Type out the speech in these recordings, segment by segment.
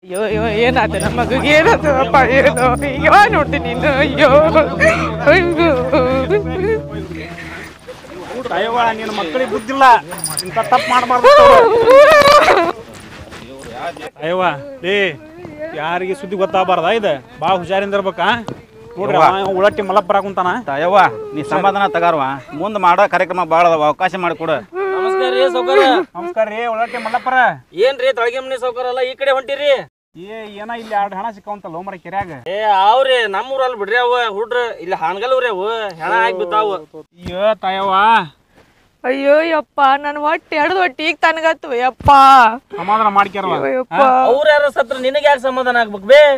ಅಯ್ಯೋ ಅಯ್ಯೋ ಏನಾಯ್ತು ನಮ್ಮ ಮಗುಗೆ ಏನಾಯ್ತು ಅಪ್ಪ ಏನೋ ಈಗ ನೋಡ್ತೀನಿ ಇನ್ನು ಅಯ್ಯೋ ಅಯ್ಯೋ ಅಯ್ಯವ್ವ ನಿನ್ನ ಮಕ್ಕಳಿಗೆ ಬುದ್ಧಿಲ್ಲ ಇಂಥ ತಪ್ಪು ಮಾಡಬಾರ್ದು ಅಯ್ಯವ್ವ ಏ ಯಾರಿಗೆ ಸುದ್ದಿ ಗೊತ್ತಾಗಬಾರ್ದ ಇದು ಭಾಳ ಹುಷಾರಿಂದ ಇರ್ಬೇಕಾ ನೋಡ್ರಿ ಅವ ಉಳಟ್ಟಿ ಮಲಪ್ಪರ ಕುಂತಾನ ಯವ್ವ ನೀ ಸಮಾಧಾನ ತಗಾರವ ಮುಂದೆ ಮಾಡೋ ಕಾರ್ಯಕ್ರಮ ಭಾಳ ಅದಾವ ಅವಕಾಶ ಮಾಡಿಕೊಡು ನಮಸ್ಕಾರ ರೀ ಸೌಕರ ನಮಸ್ಕಾರ ರೀ ಉಳಟ್ಟಿ ಮಲ್ಲಪ್ಪರ ಏನ್ರಿ ತಳಗೆ ಮನಿ ಸೌಕರ ಅಲ್ಲ ಈ ಕಡೆ ಹೊಂಟಿರಿ ಏ ಏನ ಇಲ್ಲಿ ಎರಡು ಹಣ ಸಿಕ್ಕವಂತಲ್ಲ ಮರ ಕೆರ್ಯಾಗ ಏ ಅವ್ರಿ ನಮ್ಮ ಊರಲ್ಲಿ ಬಿಡ್ರಿ ಅವ ಹುಡ್ರ ಇಲ್ಲಿ ಹಾನಗಲ್ವ್ರಿ ಅವು ಹೆಣ ಆಗಿ ಬಿದ್ದಾವು ಅಯ್ಯೋ ತಾಯವ್ವ ಅಯ್ಯೋ ಯಪ್ಪ ನನ್ನ ಹೊಟ್ಟೆ ಹಡ್ದು ಹೊಟ್ಟೆ ಈಗ ತನಗತ್ತು ಯಪ್ಪ ಸಮಾಧಾನ ಮಾಡ್ಕ್ಯಾರಲ್ಲ ಅಯ್ಯೋ ಯಪ್ಪ ಅವ್ರ ಯಾರ ಸತ್ರ ನಿನಗೆ ಯಾಕೆ ಸಮಾಧಾನ ಆಗ್ಬೇಕು ಬೇ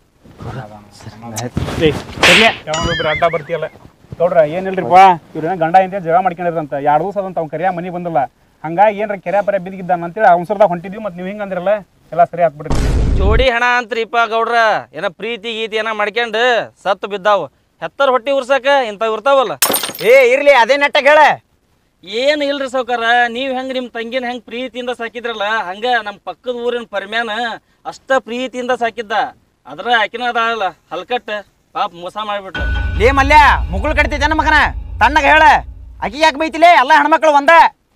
ಏ ಇರ್ಲಿ ಯಾವನೊಬ್ರು ಅಡ್ಡ ಬರ್ತೀಯಲ್ಲ ನೋಡ್ರ ಏನಿಲ್ರಿಪ್ಪ ಇವ್ರ ಗಂಡ ಇಂತ ಜಗಳ ಮಾಡ್ಕೊಂಡಿರಂತ ಎರಡು ದಿವಸ ಅದಂತ ಅವ್ನ ಕರಿಯ ಮನಿ ಬಂದಿಲ್ಲ ಹಂಗಾಗಿ ಏನ್ರ ಕೆರೆ ಪರೆ ಬಿದ್ದಿದ್ದಾನ ಅಂತೇಳಿ ಅವಸರದಾಗ ಹೊಂಟಿದ್ವಿ ಮತ್ತೆ ನೀವು ಹಿಂಗೆ ಅಂದಿರಲ್ಲ ಎಲ್ಲ ಸರಿ ಆಗ್ಬಿಡ್ರಿ ಜೋಡಿ ಹೆಣ ಅಂತ್ರಿಪ್ಪ ಗೌಡ್ರ ಏನ ಪ್ರೀತಿ ಗೀತಿ ಏನ ಮಾಡ್ಕೊಂಡು ಸತ್ತು ಬಿದ್ದಾವು ಹೆತ್ತರ ಹೊಟ್ಟಿ ಉರ್ಸಕ ಇಂಥವು ಇರ್ತಾವಲ್ಲ ಏ ಇರ್ಲಿ ಅದೇ ನೆಟ್ಟಾಗ ಹೇಳ ಏನು ಇಲ್ರಿ ಸೌಕರ ನೀವ್ ಹೆಂಗ್ ನಿಮ್ ತಂಗಿನ ಹೆಂಗ್ ಪ್ರೀತಿಯಿಂದ ಸಾಕಿದ್ರಲ್ಲ ಹಂಗ ನಮ್ ಪಕ್ಕದ ಊರಿನ ಪರಿಮ್ಯಾನ ಅಷ್ಟ ಪ್ರೀತಿಯಿಂದ ಸಾಕಿದ್ದ ಅದ್ರ ಆಕಿನ ಅದಾಳಲ್ಲ ಹಲ್ಕಟ್ ಪಾಪ ಮೋಸ ಮಾಡ್ಬಿಟ್ರು ಲೇ ಮಲ್ಯ ಮುಗುಳು ಕಡಿತೈತೆ ಮಗನ ತಣ್ಣಗ ಹೇಳ ಅಕ್ಕಿ ಯಾಕೆ ಬೈತಿಲೇ ಎಲ್ಲ ಹೆಣ್ಮಕ್ಳು ಒಂದ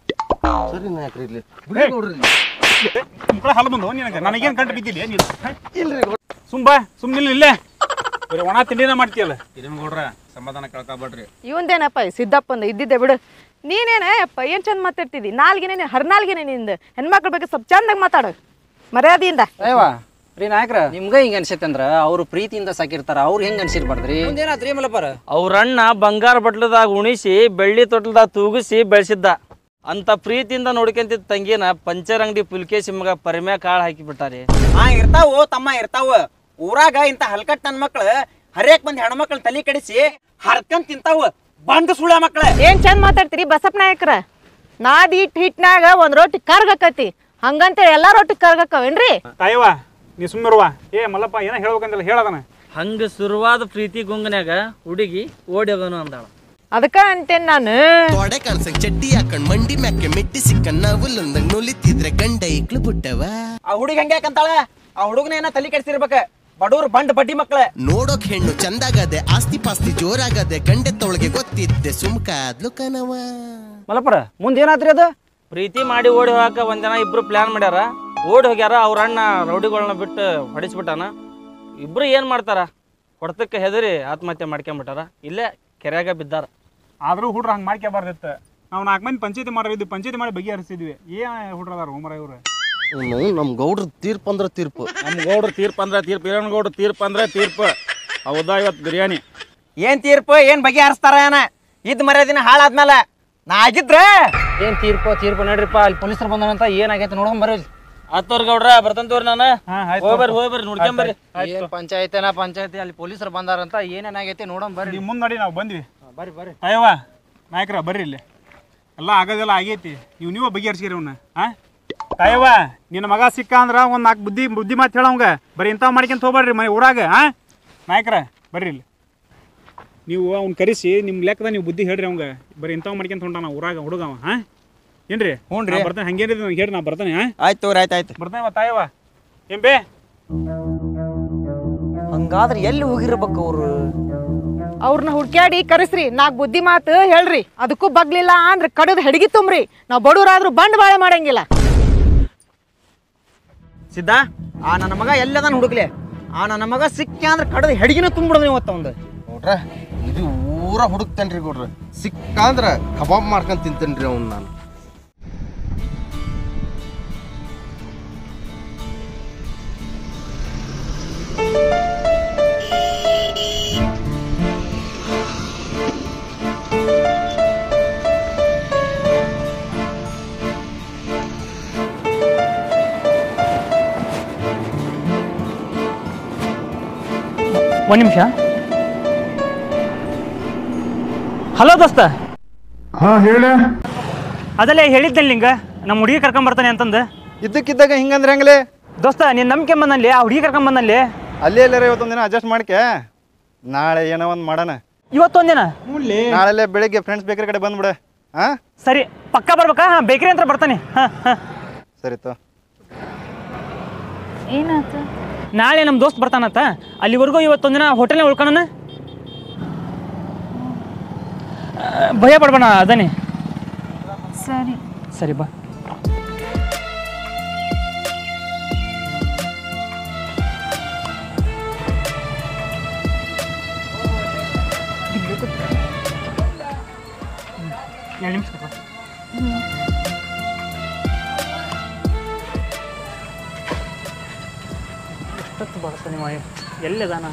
ಮುಕ್ಕಳ ಹಲ್ ಬಂದು ನಿನಗೆ ನನಗೇನು ಕಂಡು ಬಿದ್ದಿಲ್ಲ ನೀನು ಸುಂಬ ಸುಮ್ಮನೆ ಇಲ್ಲೇ ಬರೀ ಒಣ ತಿಂಡಿನ ಮಾಡ್ತೀಯಲ್ಲ ಗೌಡ್ರ ಸಮಾಧಾನ ಕಳ್ಕೊಬೇಡ್ರಿ ಇವಂದೇನಪ್ಪ ಸಿದ್ದಪ್ಪಂದ ಇದ್ದಿದ್ದೆ ಬಿಡು ನೀನೇನ ಯಪ್ಪ ಏನ್ ಚಂದ ಮಾತಾಡ್ತಿದ್ದಿ ನಾಲ್ಗಿನೇ ಹರ್ನಾಲ್ಗಿನೇ ನಿಂದ ಹೆಣ್ಮಕ್ಳ ಬಗ್ಗೆ ಸ್ವಲ್ಪ ಚಂದಾಗಿ ಮಾತಾಡು ಮರ್ಯಾದೆಯಿಂದ ಅಯ್ಯವ ರೀ ನಾಯಕ್ರ ನಿಮ್ಗ ಹಿಂಗ ಅನ್ಸೈತೆ ಅಂದ್ರ ಅವ್ರು ಪ್ರೀತಿಯಿಂದ ಸಾಕಿರ್ತಾರ ಅವ್ರು ಹೆಂಗ್ ಅನ್ಸಿರ್ಬಾರ್ದ್ರಿ ಮುಂದೇನಾತ್ರಿ ಮಲಪ್ಪರ ಅವ್ರಣ್ಣ ಬಂಗಾರ ಬಟ್ಲದಾಗ ಉಣಿಸಿ ಬೆಳ್ಳಿ ತೊಟ್ಲದಾಗ ತೂಗಿಸಿ ಬೆಳೆಸಿದ್ದ ಅಂತ ಪ್ರೀತಿಯಿಂದ ನೋಡ್ಕೊಂತಿದ್ದ ತಂಗಿನ ಪಂಚರ್ ಅಂಗಡಿ ಪುಲ್ಕೇಶಿ ಮಗ ಪರಿಮ್ಯಾ ಕಾಳು ಹಾಕಿಬಿಟ್ಟಾರಿ ಹಾ ಇರ್ತಾವು ತಮ್ಮ ಇರ್ತಾವ ಊರಾಗ ಇಂತ ಹಲ್ಕಟ್ ನನ್ ಮಕ್ಳು ಹರಿಯಕ್ ಬಂದ್ ಹೆಣ್ಮಕ್ಳು ತಲಿ ಕಡಿಸಿ ಹರ್ಕಂದ್ ತಿಂತಾವ ಬಂದ್ ಸುಳ್ಳ ಮಕ್ಳ ಏನ್ ಚಂದ ಮಾತಾಡ್ತೀರಿ ಬಸಪ್ಪ ನಾಯಕ್ರ ನಾದ್ ಇಟ್ ಹಿಟ್ನಾಗ ಒಂದ್ ರೊಟ್ಟಿ ಕರ್ಗಕತಿ ಹಂಗಂತ ಎಲ್ಲಾ ರೊಟ್ಟಿ ಕರ್ಗಕ್ಕವೇನ್ರಿ ತಾಯವ್ವ ನೀ ಸುಮ್ಮನಿರುವ ಏ ಮಲ್ಲಪ್ಪ ಏನೋ ಹೇಳ್ಬೇಕಂತಲ್ಲ ಹೇಳದನ ಹಂಗ ಶುರುವಾದ ಪ್ರೀತಿ ಗುಂಗನ್ಯಾಗ ಹುಡುಗಿ ಓಡಿ ಹೋಗೋನು ಅಂದಾಳ ಅದಕ್ಕ ಅಂತೇನ್ ನಾನು ತೊಡೆ ಕಾಣ್ಸಂಗ್ ಚಡ್ಡಿ ಹಾಕೊಂಡ್ ಮಂಡಿ ಮ್ಯಾಕೆ ಮೆಟ್ಟಿ ಸಿಕ್ಕನ್ ನವುಲೊಂದಂಗ್ ನುಲಿತಿದ್ರೆ ಗಂಡ ಇಕ್ಳು ಬಿಟ್ಟವ ಆ ಹುಡುಗ ಹಂಗ್ಯಾಕಂತಾಳ ಆ ಹುಡುಗನ ಏನ ತಲಿ ಕೆಡಿಸಿರ್ಬೇಕ ಬಡವ್ರ ಬಂಡ್ ಬಡ್ಡಿ ಮಕ್ಳ ನೋಡೋಕ್ ಹೆಣ್ಣು ಚಂದಾಗದೆ ಆಸ್ತಿ ಪಾಸ್ತಿ ಜೋರಾಗದೆ ಗಂಡೆತ್ತೊಳಗೆ ಗೊತ್ತಿದ್ದೆ ಸುಮ್ಕಾದ್ಲು ಕನವ ಮಲಪ್ಪರ ಮುಂದೇನಾತ್ರಿ ಅದು ಪ್ರೀತಿ ಮಾಡಿ ಓಡಿ ಹೋಗಾಕ ಒಂದ್ ಜನ ಇಬ್ರು ಪ್ಲಾನ್ ಮಾಡ್ಯಾರ ಓಡಿ ಹೋಗ್ಯಾರ ಅವ್ರ ಅಣ್ಣ ರೌಡಿಗಳನ್ನ ಬಿಟ್ಟು ಹೊಡಿಸ್ಬಿಟ್ಟಾನ ಇಬ್ರು ಏನ್ ಮಾಡ್ತಾರ ಹೊಡ್ತಕ್ಕೆ ಹೆದರಿ ಆತ್ಮಹತ್ಯೆ ಮಾಡ್ಕೊಂಬಿಟ್ಟಾರ ಇಲ್ಲೇ ಕೆರೆಯಾಗ ಬಿದ್ದಾರ ಆದ್ರೂ ಹುಡ್ರ ಹಂಗೆ ಮಾಡ್ಕೋಬಾರ್ದಿತ್ತು ನಾವು ನಾಲ್ಕು ಮಂದಿ ಪಂಚಾಯತಿ ಮಾಡಿದ್ವಿ ಪಂಚಾಯತಿ ಮಾಡಿ ಬಗೆಹರಿಸಿದ್ವಿ ಏನ್ ಹುಡ್ರದಾರ ಹೋಮರ ಇವ್ರು ನಮ್ ಗೌಡ್ರ ತೀರ್ಪು ಅಂದ್ರ ತೀರ್ಪು ನಮ್ ಗೌಡ್ರ ತೀರ್ಪು ಅಂದ್ರೆ ತೀರ್ಪು ಹಿರಣ್ಣ ಗೌಡ್ರ ತೀರ್ಪು ಅಂದ್ರೆ ತೀರ್ಪು ಹೌದಾ ಇವತ್ತು ಬಿರಿಯಾನಿ ಏನ್ ತೀರ್ಪು ಏನ್ ಬಗೆಹರಿಸ್ತಾರ ಏನ ಇದ್ ಮರ್ಯಾದಿನ ಹಾಳಾದ್ಮೇಲೆ ನಾ ಆಗಿದ್ರೆ ಏನ್ ತೀರ್ಪು ತೀರ್ಪು ನೋಡ್ರಿಪ್ಪ ಅಲ್ಲಿ ಪೊಲೀಸರು ಬಂದಾನಂತ ಏನಾಗೈತೆ ನೋಡ್ಕೊಂಡ್ ಬರ್ರಿ ಆತವ್ರ ಗೌಡ್ರ ಬರ್ತಂತವ್ರಿ ನಾನು ಹಾ ಆಯ್ತು ಹೋಗ್ಬರ್ರಿ ಹೋಗ್ಬರ್ರಿ ನೋಡ್ಕೊಂಬರ್ರಿ ಏನ್ ಪಂಚಾಯತಿನ ಪಂಚಾಯತಿ ಅಲ್ಲಿ ಪೊಲೀಸರು ಬಂದಾರಂತ ಏನೇನಾಗೈತೆ ನೋಡೋಣ ಬರ್ರಿ ನೀವು ಮುಂದೆ ನೋಡಿ ನಾವು ಬಂದ್ವಿ ಬರ್ರಿ ಬರ್ರಿ ಅಯ್ಯವ್ವ ನಾಯಕರ ಬರ್ರಿ ಇಲ್ಲಿ ಎಲ್ಲ ಆಗೋದೆಲ್ಲ ಆಗೈತಿ ನೀವು ನೀವು ಬಗೆಹರಿಸಿರಿ ಅವನ್ನ ಹಾ ತಾಯವ್ವ ನಿನ್ನ ಮಗ ಸಿಕ್ಕ ಅಂದ್ರ ಒಂದು ನಾಲ್ಕು ಬುದ್ಧಿ ಬುದ್ಧಿ ಮಾತು ಹೇಳವಂಗ ಬರೀ ಇಂಥವು ಮಾಡ್ಕೊಂತ ಹೋಗ್ಬೇಡ್ರಿ ಮನೆ ಊರಾಗ ಹಾ ನಾಯಕರ ಬರ್ರಿ ಇಲ್ಲಿ ನೀವು ಅವ್ನ ಕರೆಸಿ ನಿಮ್ಮ ಲೆಕ್ಕದ ನೀವು ಬುದ್ಧಿ ಹೇಳ್ರಿ ಅವಂಗ ಬರೀ ಇಂಥವು ಮಾಡ್ಕೊಂತ ಹೊಂಟಾನ ಊರಾಗ ಹುಡುಗ ಅವ ಹಾ ಏನ್ರಿ ಹ್ಞೂನ್ರಿ. ನಾ ಬರ್ತಾನೆ ಹಂಗೇನಿದೆ ನಂಗೆ ಹೇಳಿ ನಾ ಬರ್ತಾನೆ ಹಾ ಆಯ್ತು ತೋರಿ ಆಯ್ತು ಆಯ್ತು ಬರ್ತಾನೆ ತಾಯವ್ವ ಏನ್ ಬೇ ಹಂಗಾದ್ರೆ ಎಲ್ಲಿ ಹೋಗಿರ್ಬೇಕು ಅವ್ರು ಅವ್ರನ್ನ ಹುಡ್ಕ್ಯಾಡಿ ಕರೆಸ್ರಿ ನಾಲ್ಕು ಬುದ್ಧಿ ಮಾತು ಹೇಳ್ರಿ ಅದಕ್ಕೂ ಬಗ್ಲಿಲ್ಲ ಅಂದ್ರೆ ಕಡದ್ ಹೆಡ್ಗಿ ತುಂಬ್ರಿ ನಾವ್ ಬಡವ್ರಾದ್ರೂ ಬಂಡ್ ಬಾಳೆ ಮಾಡಂಗಿಲ್ಲ ಸಿದ್ಧ ಆ ನನ್ನ ಮಗ ಎಲ್ಲದನ್ನ ಹುಡುಕ್ಲೆ ಆ ನನ್ನ ಮಗ ಸಿಕ್ಕ ಅಂದ್ರೆ ಕಡದ ಹೆಡ್ಗಿನ ತುಂಬಿಡೋದು ಇವತ್ತು ಒಂದು ಗೌಡ್ರ ಇದು ಊರ ಹುಡುಕ್ತೇನ್ರಿ ಗೌಡ್ರ ಸಿಕ್ಕಾಂದ್ರ ಕಬಾಬ್ ಮಾಡ್ಕೊಂಡ್ ತಿಂತೇನ್ರಿ ಅವ್ನ ನಾನು ಒಂದ್ ನಿಮಿಷ ಹಲೋ ದೋಸ್ತ ಹಾ ಹೇಳ ಅದಲ್ಲೇ ಹೇಳಿದ್ದೆ ನಿಂಗ ನಮ್ಮ ಹುಡುಗಿ ಕರ್ಕೊಂಡ್ ಬರ್ತಾನೆ ಅಂತಂದು ಇದ್ದಕ್ಕಿದ್ದಾಗ ಹಿಂಗಂದ್ರೆ ಹೆಂಗ್ಲೆ ದೋಸ್ತ ನೀನ್ ನಂಬಿಕೆ ಬಂದಲ್ಲಿ ಆ ಹುಡುಗಿ ಕರ್ಕೊಂಡ್ ಬಂದಲ್ಲಿ ಅಲ್ಲಿ ಎಲ್ಲಾರ ಇವತ್ತೊಂದು ದಿನ ಅಡ್ಜಸ್ಟ್ ಮಾಡ್ಕೆ ನಾಳೆ ಏನೋ ಒಂದು ಮಾಡೋಣ ಇವತ್ತೊಂದಿನ ನಾಳೆಲ್ಲೇ ಬೆಳಿಗ್ಗೆ ಫ್ರೆಂಡ್ಸ್ ಬೇಕ್ರಿ ಕಡೆ ಬಂದ್ಬಿಡ ಹಾ ಸರಿ ಪಕ್ಕ ಬರ್ಬೇಕಾ ಹಾ ಬೇಕ್ರಿ ಅಂತ ಬರ್ತಾನೆ ಹಾ ಹಾ ಸರಿ ತೋ ಏನಾಯ್ತು ನಾಳೆ ನಮ್ಮ ದೋಸ್ತ್ ಬರ್ತಾನತ್ತ ಅಲ್ಲಿವರೆಗೂ ಇವತ್ತೊಂದಿನ ಹೋಟೆಲ್ನೇ ಉಳ್ಕೊಳ್ಳೋಣ ಆ, ಭಯ ಪಡ್ಬೇಡ ಅದನ್ನೇ ಸರಿ ಸರಿ ಬಾ ಎರಡು ನಿಮಿಷ ಎಷ್ಟೊತ್ತು ಬರ್ತಾನೆ ಮಾಯ ಎಲ್ಲಿದಾನ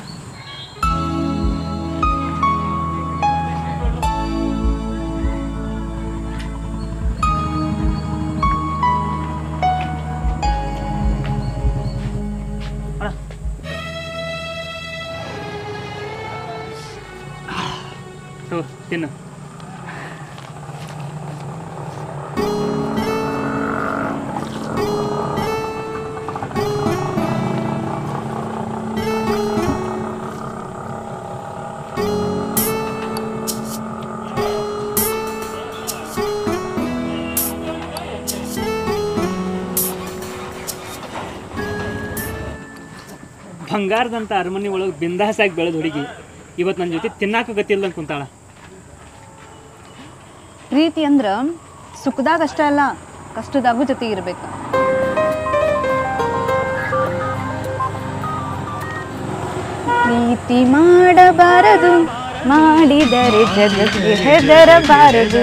ಅಣ್ಣ. ತಗೋ, ತಿನ್ನು ಬಂಗಾರದಂಥ ಅರಮನೆ ಒಳಗೆ ಬಿಂದಾಸಾಗಿ ಬೆಳೆದ ಹುಡುಗಿ ಇವತ್ತು ನನ್ನ ಜೊತೆ ತಿನ್ನಾಕ ಗತಿಲ್ದಂಗೆ ಕುಂತಾಳ ಪ್ರೀತಿ ಅಂದ್ರ ಸುಖದಾಗ ಅಷ್ಟೇ ಅಲ್ಲ ಕಷ್ಟದಾಗೂ ಜೊತೆ ಇರ್ಬೇಕು ಪ್ರೀತಿ ಮಾಡಬಾರದು ಮಾಡಿದರೆ ಜಗತ್ತಿಗೆ ಹೆದರಬಾರದು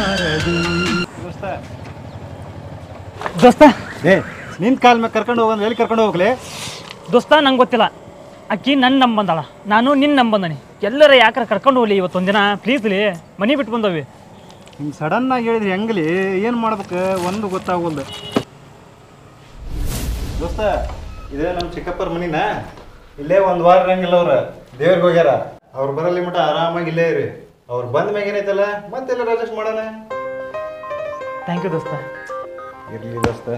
ದೋಸ್ತ ಏ ನಿನ್ ಕಾಲ್ ಮೇಲೆ ಕರ್ಕೊಂಡು ಹೋಗೋದು ಎಲ್ಲಿ ಕರ್ಕೊಂಡು ಹೋಗ್ಲಿ ದೋಸ್ತ ನಂಗೆ ಗೊತ್ತಿಲ್ಲ ಅಕ್ಕಿ ನನ್ನ ನಂಬ್ ಬಂದಾಳ ನಾನು ನಿನ್ನ ನಂಬ್ ಬಂದನಿ ಎಲ್ಲರ ಯಾಕಾರ ಕರ್ಕೊಂಡು ಹೋಗ್ಲಿ ಇವತ್ತೊಂದಿನ ಪ್ಲೀಸ್ಲಿ ಮನೆ ಬಿಟ್ಟು ಬಂದವಿ ಹಿಂಗೆ ಸಡನ್ ಆಗಿ ಹೇಳಿದ್ರಿ ಹೆಂಗ್ಲಿ ಏನು ಮಾಡ್ಬೇಕು ಒಂದು ಗೊತ್ತಾಗಲ್ದು ದೋಸ್ತ ಇದೇ ನಮ್ಮ ಚಿಕ್ಕಪ್ಪರ ಮನಿನ ಇಲ್ಲೇ ಒಂದು ವಾರ ಇರಂಗಿಲ್ಲ ಅವ್ರ ದೇವ್ರಿಗೆ ಹೋಗ್ಯಾರ ಅವ್ರು ಬರಲಿ ಮಟ ಆರಾಮಾಗಿ ಇಲ್ಲೇ ಇರಿ ಅವ್ರು ಬಂದ ಮ್ಯಾಗ ಏನೈತಲ್ಲ ಮತ್ತೆಲ್ಲ ಅಡ್ಜಸ್ಟ್ ಮಾಡೋಣ ಥ್ಯಾಂಕ್ ಯು ದೋಸ್ತ ಇರಲಿ ದೋಸ್ತ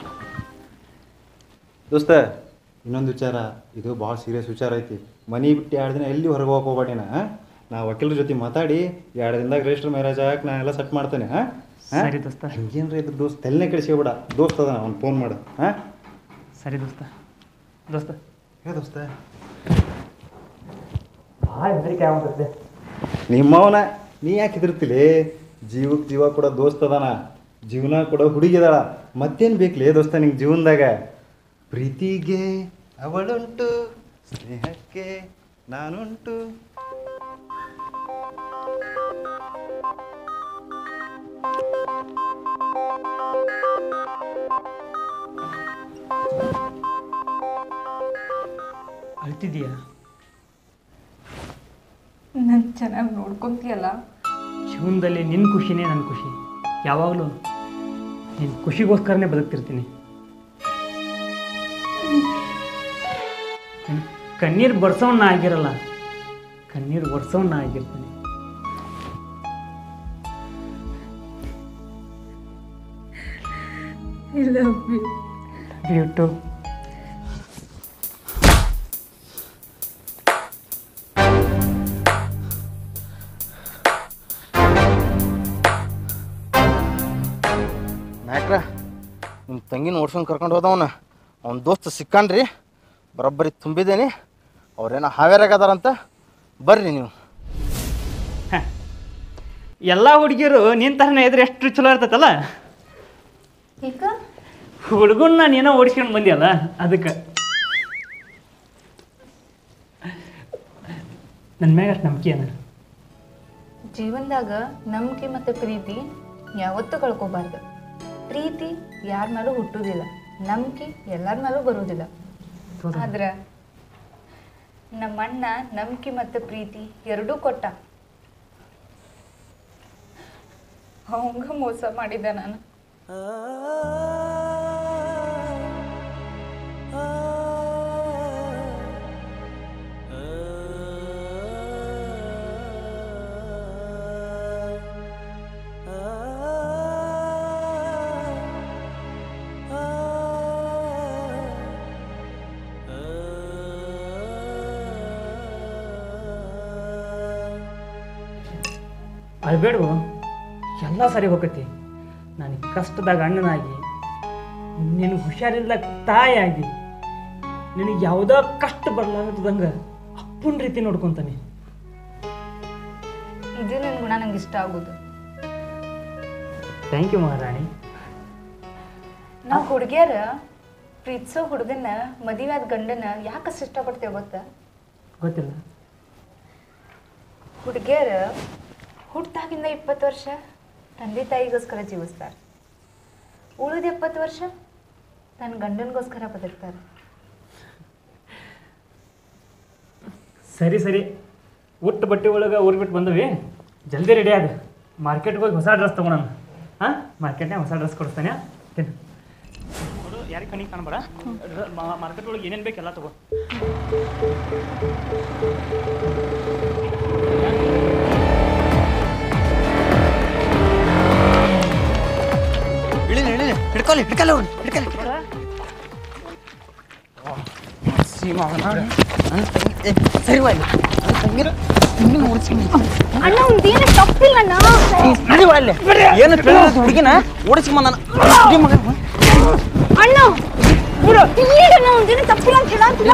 ದೋಸ್ತ ಇನ್ನೊಂದು ವಿಚಾರ ಇದು ಭಾಳ ಸೀರಿಯಸ್ ವಿಚಾರ ಐತಿ ಮನಿ ಬಿಟ್ಟು ಎರಡು ದಿನ ಎಲ್ಲಿ ಹೊರಗೆ ಹೋಗಕ್ಕೆ ಹೋಗ್ಬೇಡಿನ ನಾ ವಕೀಲರ ಜೊತೆ ಮಾತಾಡಿ ಎರಡು ದಿನದಾಗ ರಿಜಿಸ್ಟರ್ ಮ್ಯಾರೇಜ್ ಆಗಕ್ಕೆ ನಾನು ಎಲ್ಲ ಸೆಟ್ ಮಾಡ್ತೇನೆ ಹಾಂ ಸರಿ ದೋಸ್ತ ಹಂಗೇನ್ರ ಇದ್ರ ದೋಸ್ತ ತಲೆನೇ ಕೆಡಿಸ್ಕೊಬೇಡ ದೋಸ್ತ ಅದ ಅವ್ನು ಫೋನ್ ಮಾಡು ಹಾಂ ಸರಿ ದೋಸ್ತ ದೋಸ್ತ ಹೇ ದೋಸ್ತ ಭಾಳ ಹೆದರಿಕೆ ಆಗ್ತದೆ ನಿಮ್ಮವನ ನೀ ಯಾಕೆ ಹೆದರ್ತಿಲಿ ಜೀವಕ್ಕೆ ಜೀವ ಕೂಡ ದೋಸ್ತ ಅದಾನ ಜೀವನ ಕೂಡ ಹುಡುಗಿದಾಳ ಮತ್ತೇನು ಬೇಕಲೇ ದೋಸ್ತ ನಿಂಗೆ ಜೀವನದಾಗ ಪ್ರೀತಿಗೆ ಅವಳುಂಟು ಸ್ನೇಹಕ್ಕೆ ನಾನುಂಟು ಅಳ್ತಿದೀಯಾ ನನ್ ಚೆನ್ನಾಗಿ ನೋಡ್ಕೊಂತೀಯಲ್ಲ ಜೀವನದಲ್ಲಿ ನಿನ್ನ ಖುಷಿನೇ ನನ್ನ ಖುಷಿ ಯಾವಾಗಲೂ ನಿನ್ನ ಖುಷಿಗೋಸ್ಕರನೇ ಬದುಕ್ತಿರ್ತೀನಿ ನಿನ್ ಕಣ್ಣೀರು ಬರ್ಸೋನ್ನ ಆಗಿರಲ್ಲ ಕಣ್ಣೀರು ಒರ್ಸೋನ್ನ ಆಗಿರ್ತೀನಿ ಬ್ಯೂಟು ನಾಯಕ್ರ ನಿಮ್ಮ ತಂಗಿನ ಓಡ್ಸ್ಕೊಂಡು ಕರ್ಕೊಂಡು ಹೋದವನ ಅವ್ನ ದೋಸ್ತ ಸಿಕ್ಕಣ್ರಿ ಬರೋಬ್ಬರಿ ತುಂಬಿದ್ದೇನೆ ಅವ್ರೇನೋ ಹಾವೇರಾಗದಾರಂತ ಬರ್ರಿ ನೀವು ಎಲ್ಲ ಹುಡುಗಿಯರು ನಿನ್ನ ಥರನೇ ಇದ್ರೆ ಎಷ್ಟು ಚಲೋ ಇರ್ತೈತಲ್ಲ ಈಗ ಹುಡುಗನ್ನ ನೀನೋ ಓಡಿಸ್ಕೊಂಡು ಬಂದಿಯಲ್ಲ ಅದಕ್ಕೆ ನನ್ನ ಮ್ಯಾಗ ಅಷ್ಟು ನಂಬಿಕೆ ಅದ ಜೀವನದಾಗ ನಂಬಿಕೆ ಮತ್ತು ಪ್ರೀತಿ ಯಾವತ್ತೂ ಕಳ್ಕೊಬಾರ್ದು ಪ್ರೀತಿ ಯಾರ ಮೇಲೂ ಹುಟ್ಟುವುದಿಲ್ಲ ನಂಬಿಕೆ ಎಲ್ಲರ ಮೇಲೂ ಬರುವುದಿಲ್ಲ ಆದ್ರೆ ನಮ್ಮಣ್ಣ ನಂಬಿಕೆ ಮತ್ತು ಪ್ರೀತಿ ಎರಡೂ ಕೊಟ್ಟ ಅವಂಗ ಮೋಸ ಮಾಡಿದ್ದೆ ನಾನು ಅಳ್ಬೇಡ್ವು ಎಲ್ಲ ಸರಿ ಹೋಗತಿ ನನಗೆ ಕಷ್ಟದಾಗ ಅಣ್ಣನಾಗಿ ನಿನಗೆ ಹುಷಾರಿಲ್ಲ ತಾಯಿಯಾಗಿ ನಿನಗೆ ಯಾವುದೋ ಕಷ್ಟ ಬರ್ಲಾಗದಂಗೆ ಅಪ್ಪನ ರೀತಿ ನೋಡ್ಕೊಂತಾನೆ ಇದು ನನ್ನ ಗುಣ ನಂಗೆ ಇಷ್ಟ ಆಗೋದು ಥ್ಯಾಂಕ್ ಯು ಮಹಾರಾಣಿ ನಾವು ಹುಡುಗಿಯರ ಪ್ರೀತಿಸೋ ಹುಡುಗನ ಮದುವೆ ಆದ ಗಂಡನ ಯಾಕಷ್ಟು ಇಷ್ಟಪಡ್ತೇವೆ ಗೊತ್ತಾ ಗೊತ್ತಿಲ್ಲ ಹುಡುಗಿಯರ ಹುಟ್ಟಾಗಿಂದ ಇಪ್ಪತ್ತು ವರ್ಷ ತಂದೆ ತಾಯಿಗೋಸ್ಕರ ಜೀವಿಸ್ತಾರೆ ಉಳಿದ ಎಪ್ಪತ್ತು ವರ್ಷ ತನ್ನ ಗಂಡನಿಗೋಸ್ಕರ ಬದುಕ್ತಾರೆ ಸರಿ ಸರಿ ಉಟ್ಟು ಬಟ್ಟೆ ಒಳಗೆ ಊರು ಬಿಟ್ಟು ಬಂದವಿ ಜಲ್ದಿ ರೆಡಿ ಆದ ಮಾರ್ಕೆಟ್ಗೆ ಹೋಗಿ ಹೊಸ ಡ್ರೆಸ್ ತೊಗೊಳೋಣ ಹಾಂ ಮಾರ್ಕೆಟ್ನಾಗ ಹೊಸ ಡ್ರೆಸ್ ಕೊಡಿಸ್ತಾನೆ ತಿನ್ನು ಕೊಡು ಯಾರಿಗೆ ಕಣಿಗೆ ಕಾಣಬೇಡ ಮಾರ್ಕೆಟ್ ಒಳಗೆ ಏನೇನು ಬೇಕು ಎಲ್ಲ ತಗೋ ಇಳಿಲಿ ಇಳಿಲಿ ಹಿಡ್ಕೊಳ್ಳಿ ಹಿಡ್ಕೊಳ್ಳಿ ಅವ್ನು ಹಿಡ್ಕೊಳ್ಳಿ ಸರಿ ಬಾ ಅಣ್ಣ ಒಂದೇನು ತಪ್ಪಿಲ್ಲ ಅಣ್ಣ ನಡಿ ಬಾ ಅಲ್ಲಿ. ಏನು ತಿಳಿದ ಹುಡುಗಿನ ಓಡಿಸಿ ಬಂದಾನ ಹುಡುಗಿ ಮಗ ಅಣ್ಣ ಈಗ ನಾವು ಒಂದೇನು ತಪ್ಪಿಲ್ಲ ಅಂತ ಹೇಳಂತಿಲ್ಲ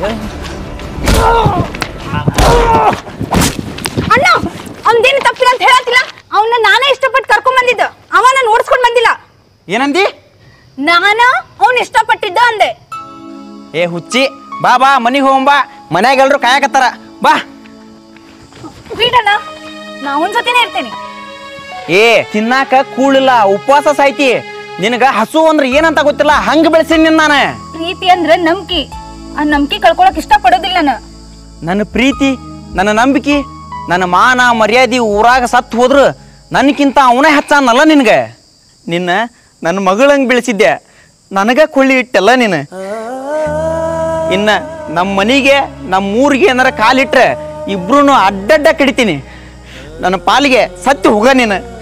ಅಣ್ಣ ಅವ್ನ್ದೇನು ತಪ್ಪಿಲ್ಲ ಅಂತ ಹೇಳತ್ತಿಲ್ಲ ಅವನ್ನ ನಾನೇ ಇಷ್ಟಪಟ್ಟು ಕರ್ಕೊಂಡ್ ಬಂದಿದ್ದ ಅವ ನಾನು ಓಡಿಸ್ಕೊಂಡ್ ಬಂದಿಲ್ಲ ಏನಂದಿ ನಾನ ಅವ್ನ ಇಷ್ಟಪಟ್ಟಿದ್ದ ಅಂದೆ ಏ ಹುಚ್ಚಿ ಬಾ ಬಾ ಮನಿಗೆ ಹೋಗಂ ಬಾ ಮನ್ಯಾಗ ಎಲ್ರು ಕಾಯಕತ್ತಾರ ಬಾ ಬಿಡಣ್ಣ ನಾ ಅವನ ಜೊತೆನೇ ಇರ್ತೇನೆ ಏ ತಿನ್ನಾಕ ಕೂಳಿಲ್ಲ ಉಪವಾಸ ಸಾಯ್ತಿ ನಿನಗ ಹಸು ಅಂದ್ರೆ ಏನಂತ ಗೊತ್ತಿಲ್ಲ ಹಂಗ ಬೆಳೆಸೀನಿ ನಿನ್ನ ನಾನು ಪ್ರೀತಿ ಅಂದ್ರೆ ನಂಬಿಕೆ ಆ ನಂಬಿಕೆ ಕಳ್ಕೊಳಕ್ ಇಷ್ಟ ಪಡೋದಿಲ್ಲ ನಾನು ನನ್ನ ಪ್ರೀತಿ ನನ್ನ ನಂಬಿಕೆ ನನ್ನ ಮಾನ ಮರ್ಯಾದೆ ಊರಾಗ ಸತ್ತು ಹೋದ್ರು ನನಗಿಂತ ಅವನೇ ಹಚ್ಚಾನಲ್ಲ ನಿನಗೆ ನಿನ್ನ ನನ್ನ ಮಗಳಂಗೆ ಬೆಳೆಸಿದ್ದೆ ನನಗ ಕೊಳ್ಳಿ ಇಟ್ಟಲ್ಲ ನೀನು ಇನ್ನ ನಮ್ಮ ಮನೆಗೆ ನಮ್ಮ ಊರಿಗೆ ಏನಾರ ಕಾಲಿಟ್ರೆ ಇಬ್ರು ಅಡ್ಡಡ್ಡ ಕಡಿತೀನಿ ನನ್ನ ಪಾಲಿಗೆ ಸತ್ಯ ಹೋಗ ನೀನು